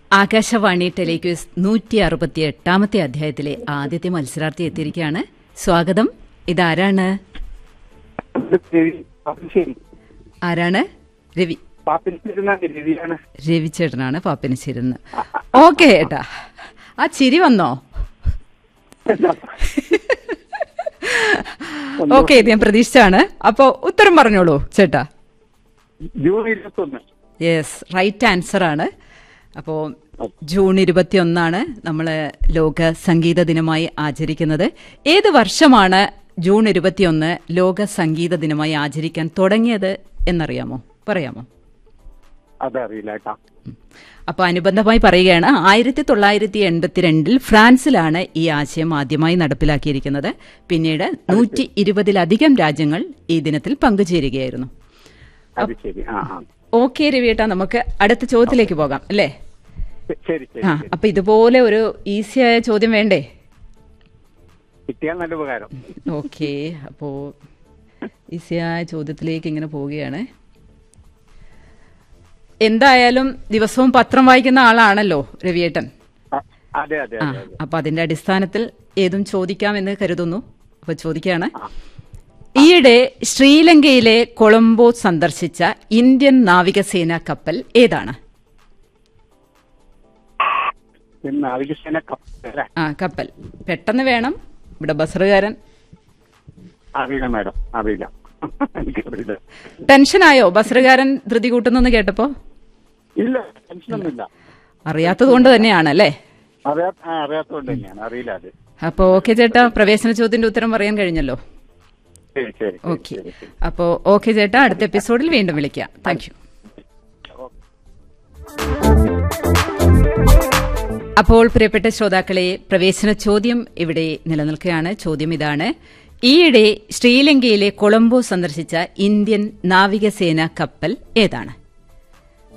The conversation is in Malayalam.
ആകാശവാണി ടെലിക്യൂസ് നൂറ്റി അറുപത്തി എട്ടാമത്തെ അധ്യായത്തിലെ ആദ്യത്തെ മത്സരാർത്ഥി എത്തിയിരിക്കുകയാണ് സ്വാഗതം ഇതാരാണ് രവി പാപ്പിശ്ശേരി ആരാണ് രവി പാപ്പിശ്ശേരി രവിയാണ് രവിചേട്ടനാണ് പാപ്പിനിച്ചിരുന്ന് ഓക്കെ ഏട്ടാ ആ ചിരി വന്നോ ഓക്കെ ഇത് ഞാൻ പ്രതീക്ഷിച്ചാണ് അപ്പോ ഉത്തരം പറഞ്ഞോളൂ ചേട്ടാ ജൂൺ ഇരുപത്തി ഒന്ന് യെസ് റൈറ്റ് ആൻസർ ആണ് അപ്പോൾ ജൂൺ ഇരുപത്തിയൊന്നാണ് നമ്മൾ ലോക സംഗീത ദിനമായി ആചരിക്കുന്നത് ഏത് വർഷമാണ് ജൂൺ ഇരുപത്തിയൊന്ന് ലോക സംഗീത ദിനമായി ആചരിക്കാൻ തുടങ്ങിയത് എന്നറിയാമോ പറയാമോ അതറിയില്ല കേട്ടാ അപ്പോൾ അനുബന്ധമായി പറയുകയാണ് ആയിരത്തി തൊള്ളായിരത്തി എൺപത്തിരണ്ടിൽ ഫ്രാൻസിലാണ് ഈ ആശയം ആദ്യമായി നടപ്പിലാക്കിയിരിക്കുന്നത് പിന്നീട് നൂറ്റി ഇരുപതിലധികം രാജ്യങ്ങൾ ഈ ദിനത്തിൽ പങ്കുചേരുകയായിരുന്നു അത് ശരി ആ ആ ഓക്കെ രവിയേട്ടാ നമുക്ക് അടുത്ത ചോദ്യത്തിലേക്ക് പോകാം അല്ലേ ശരി ശരി ആ ശരി. അപ്പൊ ഇതുപോലെ ഒരു ഈസിയായ ചോദ്യം വേണ്ടേ കിട്ടിയാൽ നല്ല ഉപകാരം ഓക്കെ അപ്പോ ഈസിയായ ചോദ്യത്തിലേക്ക് ഇങ്ങനെ പോവുകയാണ് എന്തായാലും ദിവസവും പത്രം വായിക്കുന്ന ആളാണല്ലോ രവിയേട്ടൻ ആ, അതെ അതെ ആ അതെ അതെ അപ്പൊ അതിന്റെ അടിസ്ഥാനത്തിൽ ഏതും ചോദിക്കാമെന്ന് കരുതുന്നു അപ്പൊ ചോദിക്കുകയാണ് ഈയിടെ ശ്രീലങ്കയിലെ കൊളംബോ സന്ദർശിച്ച ഇന്ത്യൻ നാവികസേന കപ്പൽ ഏതാണ് പിന്നെ നാവികസേന കപ്പൽ ആ കപ്പൽ പെട്ടെന്ന് വേണം ഇവിടെ ബസറുകാരൻ അറിയില്ല മാഡം അറിയില്ല എനിക്കറിയില്ല ടെൻഷനായോ ബസറുകാരൻ ധൃതി കൂട്ടുന്നെന്ന് കേട്ടപ്പോ ഇല്ല ടെൻഷനൊന്നുമില്ല അറിയാത്തത് കൊണ്ട് തന്നെയാണ് അല്ലേ അറിയാ ആ, അറിയാത്തതുകൊണ്ട് തന്നെയാണ് അറിയില്ല അത് അപ്പോ ഓക്കെ ചേട്ടാ പ്രവേശന ചോദ്യത്തിന്റെ ഉത്തരം പറയാൻ കഴിഞ്ഞല്ലോ ശരി ശരി ശരി, ഓക്കെ ശരി, ശരി. അപ്പോ ഓക്കെ ചേട്ടാ അടുത്ത എപ്പിസോഡിൽ വീണ്ടും വിളിക്കാം താങ്ക് യു അപ്പോൾ പ്രിയപ്പെട്ട ശ്രോതാക്കളെ പ്രവേശന ചോദ്യം ഇവിടെ നിലനിൽക്കുകയാണ് ചോദ്യം ഇതാണ് ഈയിടെ ശ്രീലങ്കയിലെ കൊളംബോ സന്ദർശിച്ച ഇന്ത്യൻ നാവികസേന കപ്പൽ ഏതാണ്